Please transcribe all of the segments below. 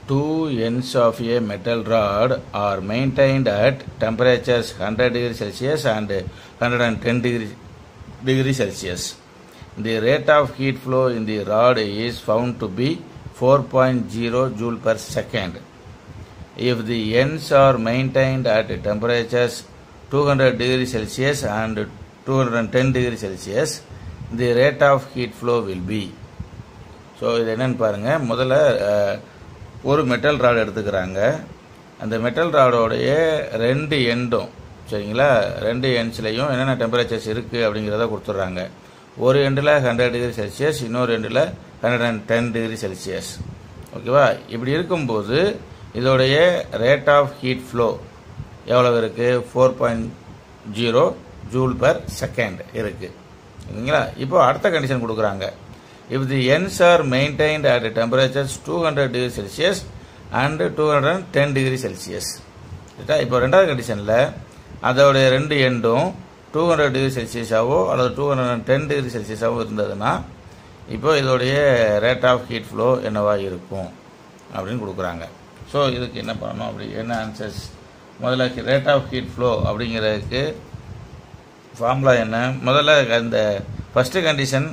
two ends of a metal rod are maintained at temperatures 100 degree Celsius and 110 degree, degree Celsius. The rate of heat flow in the rod is found to be 4.0 joule per second. If the ends are maintained at temperatures 200 degree Celsius and 210 degree Celsius, the rate of heat flow will be so இது என்னன்னு பாருங்க முதல்ல அஹ், ஒரு metal rod எடுத்துக்கிறாங்க அந்த metal ராடோடைய ரெண்டு எண்டும் சரிங்களா ரெண்டு எண்ட்ஸ்லையும் என்னென்ன டெம்பரேச்சர்ஸ் இருக்குது அப்படிங்கிறத கொடுத்துட்றாங்க ஒரு எண்டில் ஹண்ட்ரட் டிகிரி செல்சியஸ் இன்னொரு எண்டில் hundred and ten degree Celsius ஓகேவா இப்படி இருக்கும்போது இதோடைய ரேட் ஆஃப் ஹீட் ஃப்ளோ எவ்வளவு இருக்குது four point zero joule per second இருக்குது ஓகேங்களா இப்போ அடுத்த கண்டிஷன் கொடுக்குறாங்க if the ends are maintained at temperatures two hundred degree Celsius and two hundred ten degree Celsius ரைட்டா இப்போ ரெண்டாவது கண்டிஷனில் அதோடைய ரெண்டு எண்டும் டூ ஹண்ட்ரட் டிகிரி செல்சியஸாவோ அல்லது டூ ஹண்ட்ரட் டென் டிகிரி செல்சியஸாவோ இருந்ததுன்னா இப்போ இதோடைய ரேட் ஆஃப் ஹீட் ஃப்ளோ என்னவா இருக்கும் அப்படின்னு கொடுக்குறாங்க ஸோ இதுக்கு என்ன பண்ணணும் அப்படி என்ன ஆன்சர்ஸ் முதல்ல ரேட் ஆஃப் ஹீட் ஃப்ளோ அப்படிங்கிறதுக்கு ஃபார்முலா என்ன முதல்ல அந்த ஃபஸ்ட்டு கண்டிஷன்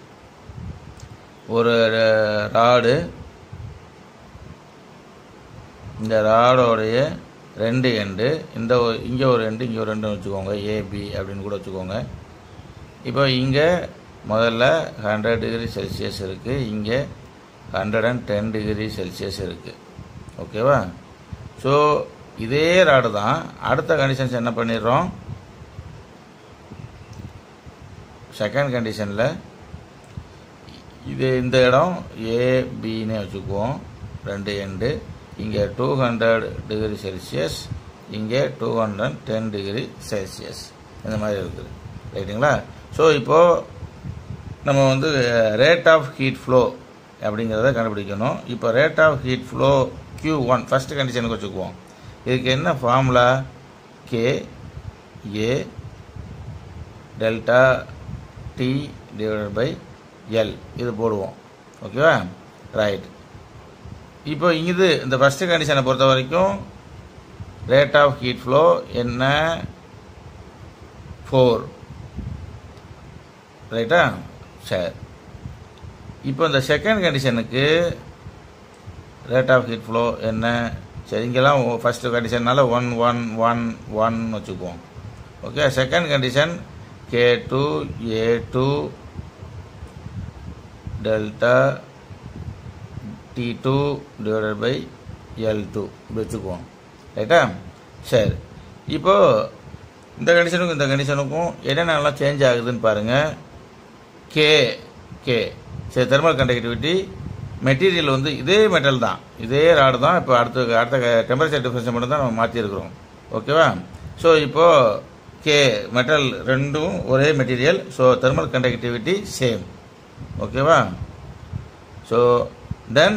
ஒரு ராடு இந்த ராடோடைய ரெண்டு எண்டு இந்த இங்கே ஒரு எண்டு இங்கே ஒரு ரெண்டு வச்சுக்கோங்க ஏபி அப்படின்னு கூட வச்சுக்கோங்க இப்போ இங்கே முதல்ல ஹண்ட்ரட் டிகிரி செல்சியஸ் இருக்குது இங்கே hundred and ten degree Celsius இருக்குது ஓகேவா ஸோ இதே ராடு தான் அடுத்த கண்டிஷன்ஸ் என்ன பண்ணிடுறோம் செகண்ட் கண்டிஷனில் இது இந்த இடம் ஏபின்னு வச்சுக்குவோம் ரெண்டு எண்டு இங்கே டூ ஹண்ட்ரட் டிகிரி செல்சியஸ் இங்கே two hundred ten degree Celsius இந்த மாதிரி இருக்குது ரைட்டுங்களா ஸோ இப்போது நம்ம வந்து ரேட் ஆஃப் ஹீட் ஃப்ளோ அப்படிங்கிறத கண்டுபிடிக்கணும் இப்போ rate of heat flow Q one first கண்டிஷனுக்கு வச்சுக்குவோம் இதுக்கு என்ன formula K A delta T divided by L இது போடுவோம் ஓகேவா ரைட் இப்போ இது இந்த ஃபஸ்ட்டு கண்டிஷனை பொறுத்த வரைக்கும் ரேட் ஆஃப் ஹீட் ஃப்ளோ என்ன ஃபோர் ரைட்டா சரி இப்போ இந்த செகண்ட் கண்டிஷனுக்கு ரேட் ஆஃப் ஹீட் ஃப்ளோ என்ன சரி இங்கெல்லாம் ஃபஸ்ட்டு கண்டிஷன்னால ஒன் ஒன் ஒன் ஒன் வச்சுக்குவோம் okay second condition K two A two delta T two divided by L two இப்படி வச்சுக்குவோம் ரைட்டா சரி இப்போ இந்த கண்டிஷனுக்கும் இந்த கண்டிஷனுக்கும் என்னென்னலாம் சேஞ்ச் ஆகுதுன்னு பாருங்கள் கே கே சரி தெர்மல் கண்டக்டிவிட்டி மெட்டீரியல் வந்து இதே மெட்டல் தான் இதே ராடு தான் இப்போ அடுத்த அடுத்த டெம்பரேச்சர் டிஃபரன்ஸ் மட்டும் தான் நம்ம மாற்றிருக்கிறோம் ஓகேவா ஸோ இப்போது கே மெட்டல் ரெண்டும் ஒரே material so thermal conductivity same ஓகேவா so then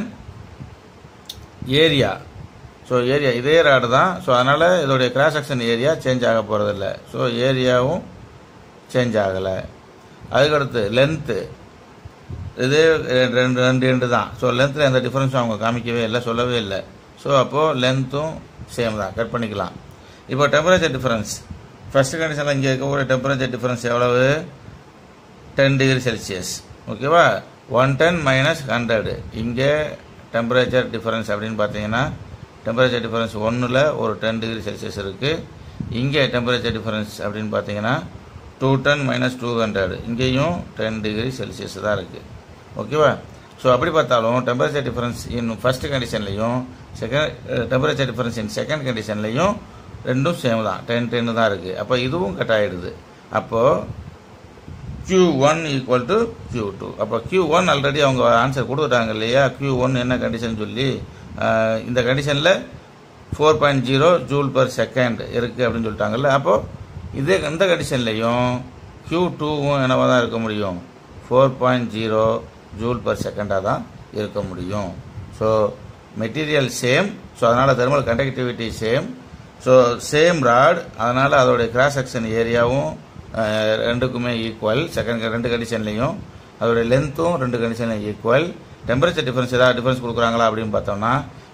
area so area இதே ராடு தான் ஸோ அதனால் இதோடைய கிராஸ் செக்ஷன் ஏரியா சேஞ்ச் ஆக போகிறதில்ல ஸோ ஏரியாவும் சேஞ்ச் ஆகலை அதுக்கடுத்து லென்த்து இதே ரெண்டு ரெண்டு ரெண்டு தான் ஸோ லென்த்தில் எந்த டிஃப்ரென்ஸும் அவங்க காமிக்கவே இல்லை சொல்லவே இல்லை ஸோ அப்போது லென்த்தும் சேம் தான் கட் பண்ணிக்கலாம் இப்போ டெம்பரேச்சர் டிஃப்ரென்ஸ் ஃபஸ்ட்டு கண்டிஷனில் இங்கே இருக்கக்கூடிய டெம்பரேச்சர் டிஃப்ரென்ஸ் எவ்வளவு டென் டிகிரி செல்சியஸ் ஓகேவா ஒன் டென் மைனஸ் ஹண்ட்ரடு இங்கே டெம்பரேச்சர் டிஃபரன்ஸ் அப்படின்னு பார்த்தீங்கன்னா டெம்பரேச்சர் டிஃபரன்ஸ் ஒன்றில் ஒரு டென் டிகிரி செல்சியஸ் இருக்குது இங்கே டெம்பரேச்சர் டிஃபரன்ஸ் அப்படின்னு பார்த்தீங்கன்னா two ten minus two hundred இங்கேயும் டென் டிகிரி செல்சியஸ் தான் இருக்குது ஓகேவா ஸோ அப்படி பார்த்தாலும் டெம்பரேச்சர் டிஃபரன்ஸ் இன் ஃபர்ஸ்ட் கண்டிஷன்லையும் second temperature difference in second கண்டிஷன்லையும் ரெண்டும் சேம் தான் டென் டென்னு தான் இருக்குது அப்போ இதுவும் கட் ஆகிடுது அப்போது Q one equal to Q two அப்போ க்யூ ஒன் ஆல்ரெடி அவங்க ஆன்சர் கொடுத்துட்டாங்க இல்லையா க்யூ ஒன் என்ன கண்டிஷன் சொல்லி ஆஹ், இந்த கண்டிஷனில் four point zero joule per second இருக்குது அப்படின்னு சொல்லிட்டாங்கல்ல அப்போது இதே இந்த கண்டிஷன்லையும் க்யூ டூவும் என்னவாக தான் இருக்க முடியும் four point zero joule per செகண்டாக தான் இருக்க முடியும் ஸோ மெட்டீரியல் சேம் ஸோ அதனால் thermal conductivity same so same rod அதனால் அதோடைய கிராஸ் செக்ஷன் ஏரியாவும் அஹ், ரெண்டுக்குமே ஈக்குவல் செகண்ட் ரெண்டு கண்டிஷன்லையும் அதோடைய லென்த்தும் ரெண்டு கண்டிஷன்லையும் ஈக்குவல் டெம்பரேச்சர் டிஃபரன்ஸ் ஏதாவது டிஃபரன்ஸ் கொடுக்குறாங்களா அப்படின்னு பார்த்தோம்னா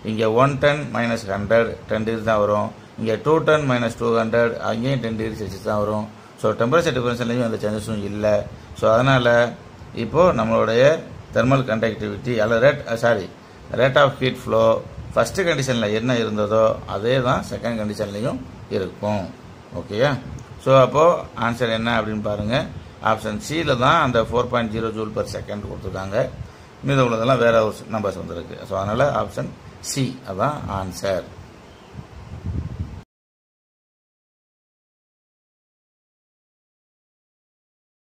இங்கே one ten minus hundred ten degree தான் வரும் இங்கே two ten minus two hundred அங்கேயும் டென் டிகிரி செல்சியஸ் தான் வரும் ஸோ டெம்பரேச்சர் டிஃபரன்ஸ்லையும் அந்த சேஞ்சஸும் இல்லை ஸோ அதனால் இப்போது நம்மளுடைய தெர்மல் கண்டக்டிவிட்டி அல்ல rate sorry rate of heat flow first கண்டிஷனில் என்ன இருந்ததோ அதே தான் செகண்ட் கண்டிஷன்லையும் இருக்கும் ஓகேயா ஸோ அப்போது ஆன்சர் என்ன அப்படின்னு பாருங்கள் ஆப்ஷன் சியில் தான் அந்த four point zero joule per second கொடுத்துருக்காங்க மீதம் உள்ளதெல்லாம் வேற ஒரு நம்பர்ஸ் வந்திருக்கு ஸோ அதனால் ஆப்ஷன் சி அதான் ஆன்சர்